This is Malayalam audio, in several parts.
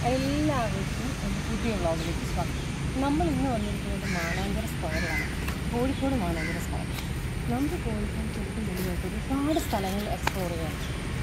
എല്ലാവർക്കും ഒരു പുതിയ വ്ളോഗിലേക്ക് സ്വാഗതം നമ്മൾ ഇന്ന് വന്നിരിക്കുന്നത് മാനാഞ്ചിറ സ്ക്വയറിലാണ് കോഴിക്കോട് മാനാഞ്ചിറ സ്ക്വയർ നമുക്ക് കോഴിക്കോട് തൊട്ട് മുന്നിലോട്ട് ഒരുപാട് സ്ഥലങ്ങൾ എക്സ്പ്ലോർ ചെയ്യാം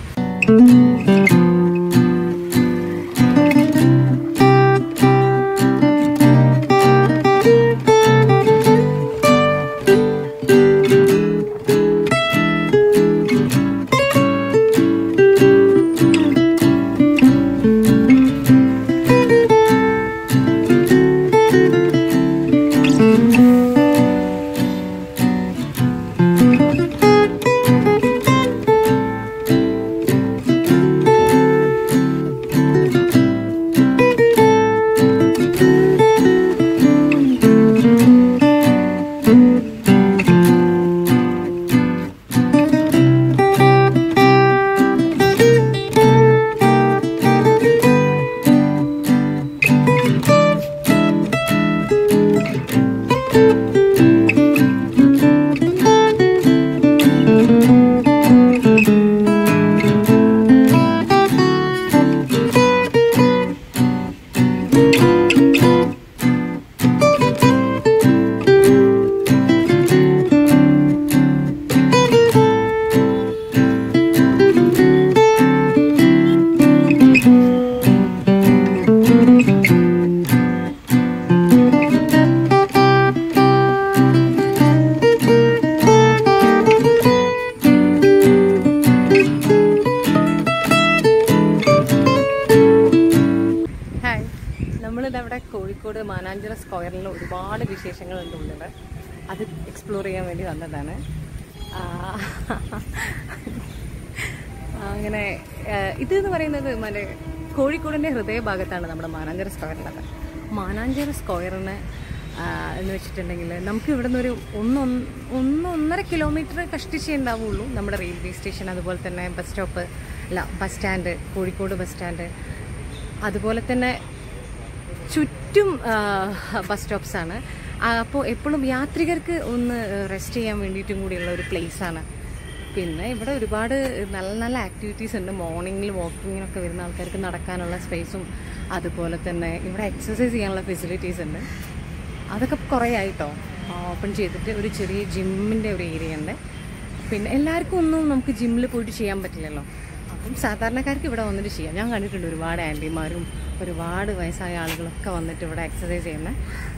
ഹായ് നമ്മളിതവിടെ കോഴിക്കോട് മാനാഞ്ചിറ സ്ക്വയറിൽ ഒരുപാട് വിശേഷങ്ങളുണ്ട് ഉള്ളിൽ അത് എക്സ്പ്ലോർ ചെയ്യാൻ വേണ്ടി വന്നതാണ് ആ, അങ്ങനെ ആ, ഇത് എന്ന് പറയുന്നത് മറ്റേ കോഴിക്കോടിൻ്റെ ഹൃദയഭാഗത്താണ് നമ്മുടെ മാനാഞ്ചിറ സ്ക്വയറുള്ളത് മാനാഞ്ചിറ സ്ക്വയറിന് ആ, എന്ന് വെച്ചിട്ടുണ്ടെങ്കിൽ നമുക്ക് ഇവിടെ നിന്ന് ഒരു ഒന്ന് ഒന്ന് ഒന്നര കിലോമീറ്റർ കഷ്ടിച്ചേ ഉണ്ടാവുള്ളൂ നമ്മുടെ റെയിൽവേ സ്റ്റേഷൻ അതുപോലെ തന്നെ ബസ് സ്റ്റോപ്പ് അല്ല bus stand Kozhikode bus stand അതുപോലെ തന്നെ ചുറ്റും ബസ് സ്റ്റോപ്സ് ആണ് അപ്പോൾ എപ്പോഴും യാത്രികർക്ക് ഒന്ന് റെസ്റ്റ് ചെയ്യാൻ വേണ്ടിയിട്ടും കൂടിയുള്ള ഒരു place ആണ് പിന്നെ ഇവിടെ ഒരുപാട് നല്ല നല്ല ആക്ടിവിറ്റീസ് ഉണ്ട് മോർണിംഗിൽ വാക്കിങ്ങിനൊക്കെ വരുന്ന ആൾക്കാർക്ക് നടക്കാനുള്ള സ്പേസും അതുപോലെ തന്നെ ഇവിടെ എക്സസൈസ് ചെയ്യാനുള്ള ഫെസിലിറ്റീസ് ഉണ്ട് അതൊക്കെ കുറേ ആയിട്ടോ ഓപ്പൺ ചെയ്തിട്ട് ഒരു ചെറിയ ജിമ്മിൻ്റെ ഒരു ഏരിയ ഉണ്ട് പിന്നെ എല്ലാവർക്കും ഒന്നും നമുക്ക് ജിമ്മിൽ പോയിട്ട് ചെയ്യാൻ പറ്റില്ലല്ലോ അപ്പം സാധാരണക്കാർക്ക് ഇവിടെ വന്നിട്ട് ചെയ്യാം ഞാൻ കണ്ടിട്ടുണ്ട് ഒരുപാട് ആൻറ്റിമാരും ഒരുപാട് വയസ്സായ ആളുകളൊക്കെ വന്നിട്ട് ഇവിടെ എക്സസൈസ് ചെയ്യുന്നത്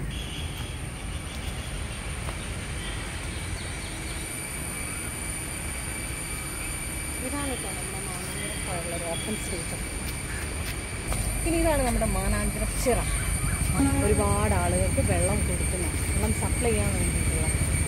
ഇതാണ് കേട്ടോ നമ്മുടെ മാനാഞ്ചിറ സ്ക്വയറിലെ ഒരു ഓപ്പൺ സ്റ്റേജ് പിന്നെ ഇതാണ് നമ്മുടെ മാനാഞ്ചിറ ചിറ ഒരുപാട് ആളുകൾക്ക് വെള്ളം കൊടുക്കുന്ന വെള്ളം സപ്ലൈ ചെയ്യാൻ വേണ്ടിയിട്ടുള്ള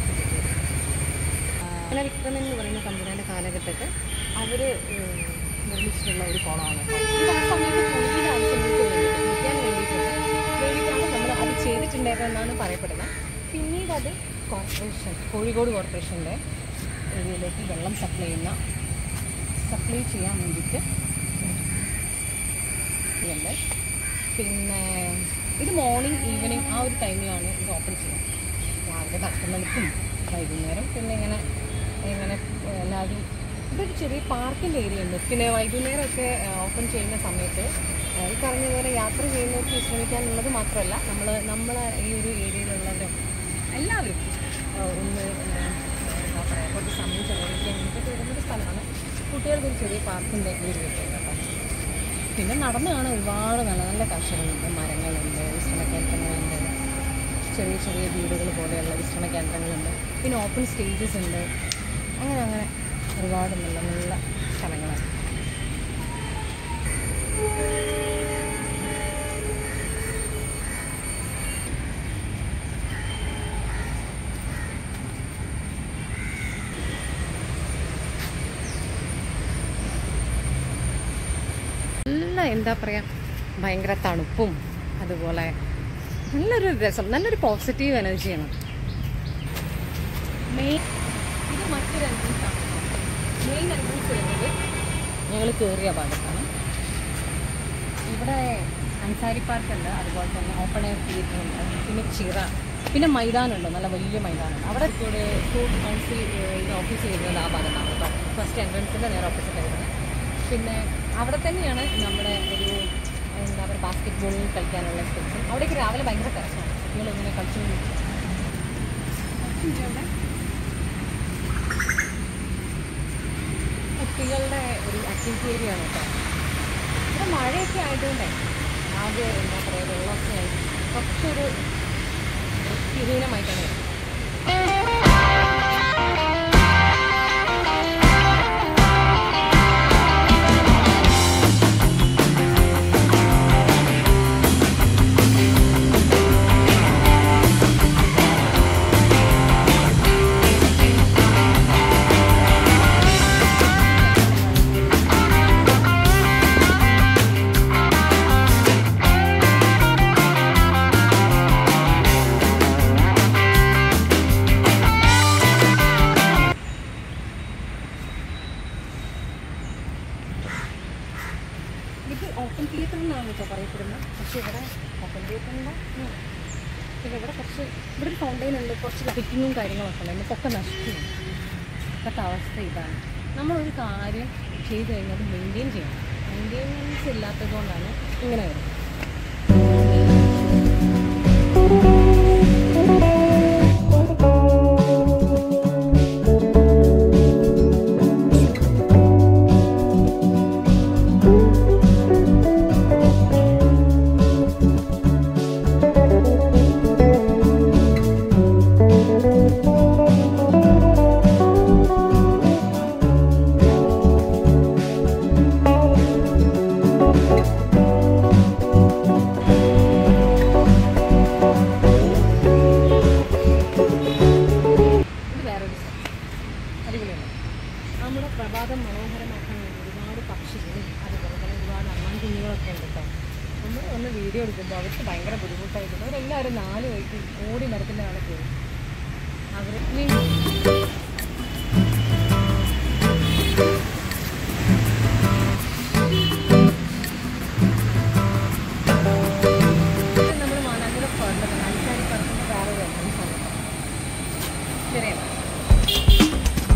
പല വിക്രമൻ എന്ന് പറയുന്ന തമ്പുരാൻ്റെ കാലഘട്ടത്തിൽ അവർ നിർമ്മിച്ചിട്ടുള്ള ഒരു കുളമാണ് ഇത് ആ സമയത്ത് കുളിയുടെ ആവശ്യങ്ങൾക്ക് വേണ്ടിയിട്ട് കുളിക്കാൻ വേണ്ടിയിട്ടുണ്ട് വേണ്ടിയിട്ടാണ് നമ്മൾ അത് ചെയ്തിട്ടുണ്ടായിരുന്നതെന്നാണ് പറയപ്പെടുന്നത് പിന്നീട് അത് കോർപ്പറേഷൻ കോഴിക്കോട് കോർപ്പറേഷൻ്റെ ഏരിയയിലേക്ക് വെള്ളം സപ്ലൈ ചെയ്യുന്ന സപ്ലൈ ചെയ്യാൻ വേണ്ടിയിട്ട് ഇതുണ്ട് പിന്നെ ഇത് മോർണിംഗ് ഈവനിങ് ആ ഒരു ടൈമിലാണ് ഇത് ഓപ്പൺ ചെയ്യുന്നത് രാവിലെ പത്ത് മണിക്കും വൈകുന്നേരം പിന്നെ ഇങ്ങനെ ഇങ്ങനെ എല്ലാവരും ഇതൊരു ചെറിയ പാർക്കിൻ്റെ ഏരിയ ഉണ്ട് പിന്നെ വൈകുന്നേരമൊക്കെ ഓപ്പൺ ചെയ്യുന്ന സമയത്ത് ഏഹ് ഈ പറഞ്ഞതുപോലെ യാത്ര ചെയ്യുന്നവർക്ക് വിശ്രമിക്കാനുള്ളത് മാത്രമല്ല നമ്മൾ നമ്മളെ ഈ ഒരു ഏരിയയിലുള്ളവരും എല്ലാവരും ഏഹ് ഒന്ന് ഏഹ് എന്താ പറയുക കുറച്ച് സമയം ചെലവഴിക്കാൻ വേണ്ടിയിട്ട് വരുന്നൊരു സ്ഥലമാണ് കുട്ടികൾക്ക് ഒരു ചെറിയ പാർക്കിൻ്റെ ഏരിയ ഒക്കെ ഉണ്ട് കേട്ടോ പിന്നെ നടന്നു കാണാൻ ഒരുപാട് നല്ല നല്ല കാഴ്ചകളുണ്ട് മരങ്ങളുണ്ട് വിശ്രമ കേന്ദ്രങ്ങളുണ്ട് ചെറിയ ചെറിയ വീടുകൾ പോലെയുള്ള വിശ്രമ കേന്ദ്രങ്ങളുണ്ട് പിന്നെ ഓപ്പൺ സ്റ്റേജസ് ഉണ്ട് അങ്ങനെ അങ്ങനെ ഒരുപാട് നല്ല നല്ല സ്ഥലങ്ങളാണ് നല്ല എന്താ പറയുക ഭയങ്കര തണുപ്പും അതുപോലെ നല്ലൊരു രസം നല്ലൊരു പോസിറ്റീവ് എനർജിയാണ് മെയിൻ ഇത് മറ്റൊരു എൻട്രൻസ് ആണ് മെയിൻ എൻട്രൻസ് വരുന്നത് ഞങ്ങൾ കയറിയ ഭാഗത്താണ് ഇവിടെ അൻസാരി പാർക്ക് ഉണ്ട് അതുപോലെ തന്നെ ഓപ്പൺ എയർ തിയേറ്റർ ഉണ്ട് പിന്നെ ചിറ പിന്നെ മൈതാനുണ്ട് നല്ല വലിയ മൈതാനുണ്ട് അവിടെ കൂടെ സ്കൂൾ കൗൺസിൽ ഓഫീസ് വരുന്നത് ആ ഭാഗത്താണ് കേട്ടോ ഫസ്റ്റ് എൻട്രൻസിൻ്റെ നേരെ ഓപ്പോസിറ്റ് ആയിരുന്നു പിന്നെ അവിടെ തന്നെയാണ് നമ്മുടെ ഒരു എന്താ പറയുക ബാസ്കറ്റ് ബോളിൽ കളിക്കാനുള്ള സ്പേസും അവിടേക്ക് രാവിലെ ഭയങ്കര തിരക്കാണ് കുട്ടികൾ ഇങ്ങനെ കളിച്ചുകൊണ്ടിരിക്കും അവിടെ കുട്ടികളുടെ ഒരു ആക്ടിവിറ്റി ഏരിയ ആണ് കേട്ടോ ഇവിടെ മഴയൊക്കെ ആയതുകൊണ്ടേ ആകെ എന്താ പറയുക വെള്ളമൊക്കെ ആയി കുറച്ചൊരു വൃത്തിഹീനമായിട്ടാണ് വരുന്നത്. ഇത് ഓപ്പൺ തിയേറ്റർ എന്നാണ് കേട്ടോ പറയപ്പെടുന്നത് പക്ഷേ ഇവിടെ ഓപ്പൺ തിയേറ്ററിൻ്റെ പിന്നെ ഇവിടെ കുറച്ച് ഇവിടെ ഒരു ഫൗണ്ടെയിൻ ഉണ്ട് കുറച്ച് ലൈറ്റിങ്ങും കാര്യങ്ങളൊക്കെ ഉണ്ട് ഇപ്പൊക്കെ നശിച്ചു ഇപ്പോഴത്തെ അവസ്ഥ ഇതാണ് നമ്മളൊരു കാര്യം ചെയ്തു കഴിഞ്ഞാൽ അത് മെയിൻറ്റെയിൻ ചെയ്യണം മെയിൻറ്റെയിനൻസ് ഇല്ലാത്തത് കൊണ്ടാണ് ഇങ്ങനെ വരുന്നത് ഇത് വേറൊരു സ്ഥലം അടിപൊളിയാണ് നമ്മുടെ പ്രഭാതം മനോഹരമാക്കാൻ വേണ്ടി ഒരുപാട് പക്ഷികളും അതുപോലെ തന്നെ ഒരുപാട് അണ്ണാൻ കുഞ്ഞുങ്ങളൊക്കെ ഉണ്ട് കേട്ടോ നമ്മൾ ഒന്ന് വീഡിയോ എടുക്കുമ്പോൾ അവർക്ക് ഭയങ്കര ബുദ്ധിമുട്ടായിട്ടുണ്ട് അവരെല്ലാവരും നാല് വഴിക്ക് ഓടി മരത്തിൻ്റെ മേലെ കയറി അവർ നമ്മൾ മാനാഞ്ചിറ സ്ക്വയറിലൊക്കെ അഞ്ചാരി പറക്കുന്ന വേറൊരു എൻട്രൻസ് ആണ് കേട്ടോ ശരിയാണ്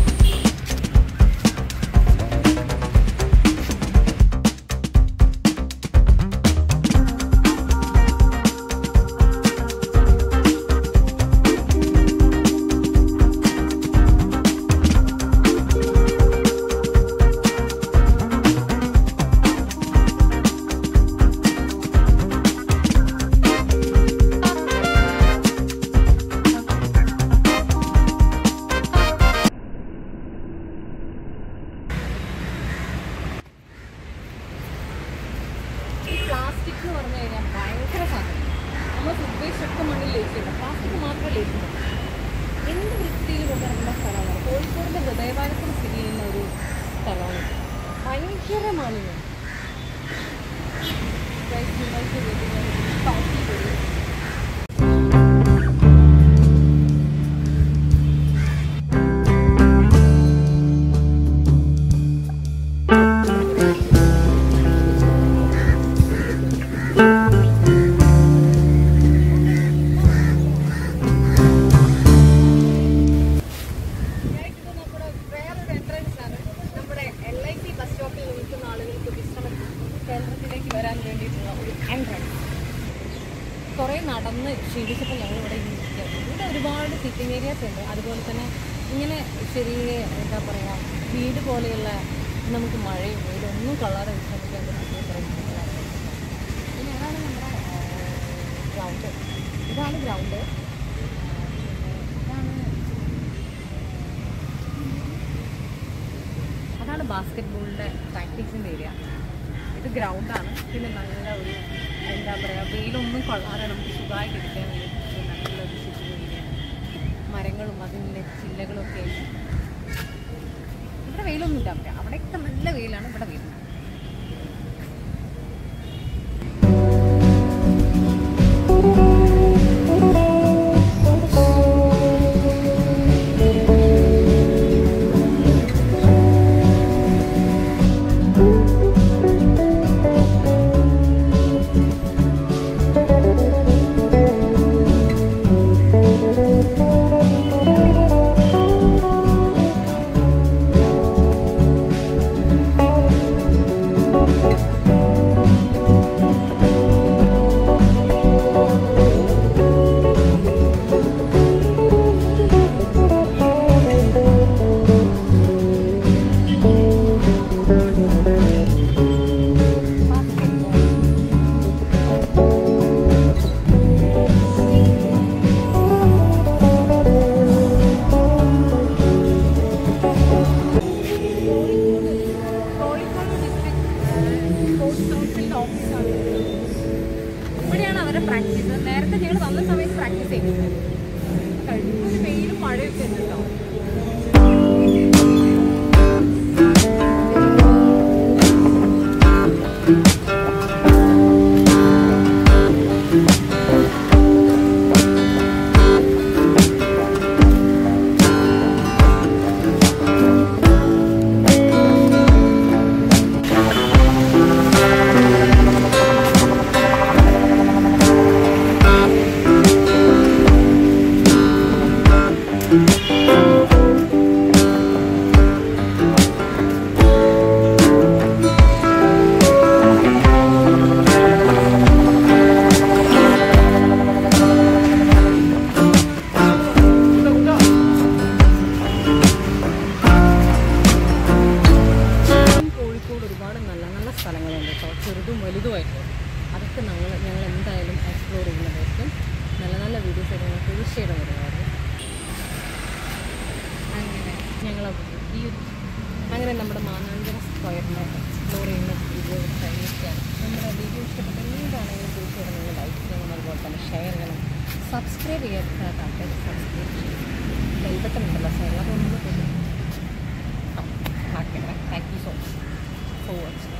ഈ പ്ലാസ്റ്റിക് എന്ന് പറഞ്ഞു കഴിഞ്ഞാൽ ഭയങ്കര സാധനം നമ്മൾ ഉദ്ദേശിച്ചൊക്കെ മണ്ണിൽ ലയിച്ചിട്ടുണ്ട് പ്ലാസ്റ്റിക് മാത്രമേ ലയിക്കുന്നുള്ളൂ എന്ത് വൃത്തിയിൽ കൊണ്ടുവരേണ്ട സ്ഥലമാണ് കോഴിക്കോടിൻ്റെ ഹൃദയഭാഗത്തിൽ സ്ഥിതി ചെയ്യുന്ന ഒരു സ്ഥലമാണ് ഭയങ്കര മാലിന്യം Guys, നിങ്ങൾക്ക് വീട്ടിൽ പാർട്ടി വരും ഇത് നമ്മുടെ വേറൊരു എൻട്രൻസ് ആണ് നമ്മുടെ എൽ ഐ സി ബസ് സ്റ്റോപ്പിൽ നിൽക്കുന്ന ആളുകൾക്ക് വിശ്രമ കേന്ദ്രത്തിലേക്ക് വരാൻ വേണ്ടിയിട്ടുള്ള ഒരു എൻട്രൻസ് കുറേ നടന്ന് ക്ഷീണിച്ചപ്പോൾ ഞങ്ങൾ ഇവിടെ ഇങ്ങനെ ഇരിക്കുകയാണ് ഇവിടെ ഒരുപാട് സിറ്റിംഗ് ഏരിയാസ് ഉണ്ട് അതുപോലെ തന്നെ ഇങ്ങനെ ചെറിയ എന്താ പറയുക വീട് പോലെയുള്ള നമുക്ക് മഴയും വെയിലൊന്നും കളറ് വിശ്രമിക്കാൻ പറ്റുന്ന കുറേ സ്ഥലങ്ങളാണ്. പിന്നെ അതാണ് നമ്മുടെ ഗ്രൗണ്ട് ഇതാണ് ഗ്രൗണ്ട് ഇതാണ് അതാണ് ബാസ്കറ്റ് ബോളിൻ്റെ പ്രാക്ടീസിൻ്റെ ഏരിയ ഇത് ഗ്രൗണ്ടാണ് പിന്നെ നല്ല ഒരു എന്താ പറയുക വെയിലൊന്നും കൊള്ളാതെ നമുക്ക് സുഖമായിട്ട് ഇരിക്കാൻ വേണ്ടി നല്ലൊരു സിറ്റിംഗ് ഏരിയ മരങ്ങളും അതിൻ്റെ ചില്ലകളും ഒക്കെ ആയിട്ട് ഇവിടെ വെയിലൊന്നും ഇല്ല അവിടെ അവിടെയൊക്കെ നല്ല വെയിലാണ് ഇവിടെ വെയിലാണ് രാവിലെ പ്രാക്ടീസ് നേരത്തെ ഞങ്ങൾ വന്ന സമയത്ത് പ്രാക്ടീസ് ചെയ്തിട്ടുണ്ട് കഴിഞ്ഞ ഒരു വെയിലും മഴയൊക്കെ ഉണ്ട് കേട്ടോ കോഴിക്കോട് ഒരുപാട് നല്ല നല്ല സ്ഥലങ്ങളുണ്ട് കേട്ടോ ചെറുതും വലുതുമായിട്ട് അതൊക്കെ ഞങ്ങൾ ഞങ്ങൾ എന്തായാലും എക്സ്പ്ലോർ ചെയ്യുന്നതായിരിക്കും നല്ല നല്ല വീഡിയോസ് ഒക്കെ ഞങ്ങൾ തീർച്ചയായിട്ടും വരുന്നതായിരിക്കും അങ്ങനെ ഞങ്ങൾ ഈ ഒരു അങ്ങനെ നമ്മുടെ മാനാഞ്ചിറ സ്ക്വയറിനെ എക്സ്പ്ലോർ ചെയ്യുന്ന വീഡിയോ കഴിഞ്ഞിട്ടാണ് നമ്മുടെ വീഡിയോ ഇഷ്ടപ്പെട്ട എന്താണെങ്കിലും തീർച്ചയായിട്ടും നിങ്ങൾ ലൈക്ക് ചെയ്യണം അതുപോലെ തന്നെ ഷെയർ ചെയ്യണം സബ്സ്ക്രൈബ് ചെയ്യാത്ത ആൾക്കാർ സബ്സ്ക്രൈബ് ചെയ്യണം ബെൽബട്ടൺ ഉണ്ടല്ലോ സൈഡിൽ അതൊന്നും okay thank you so much for watching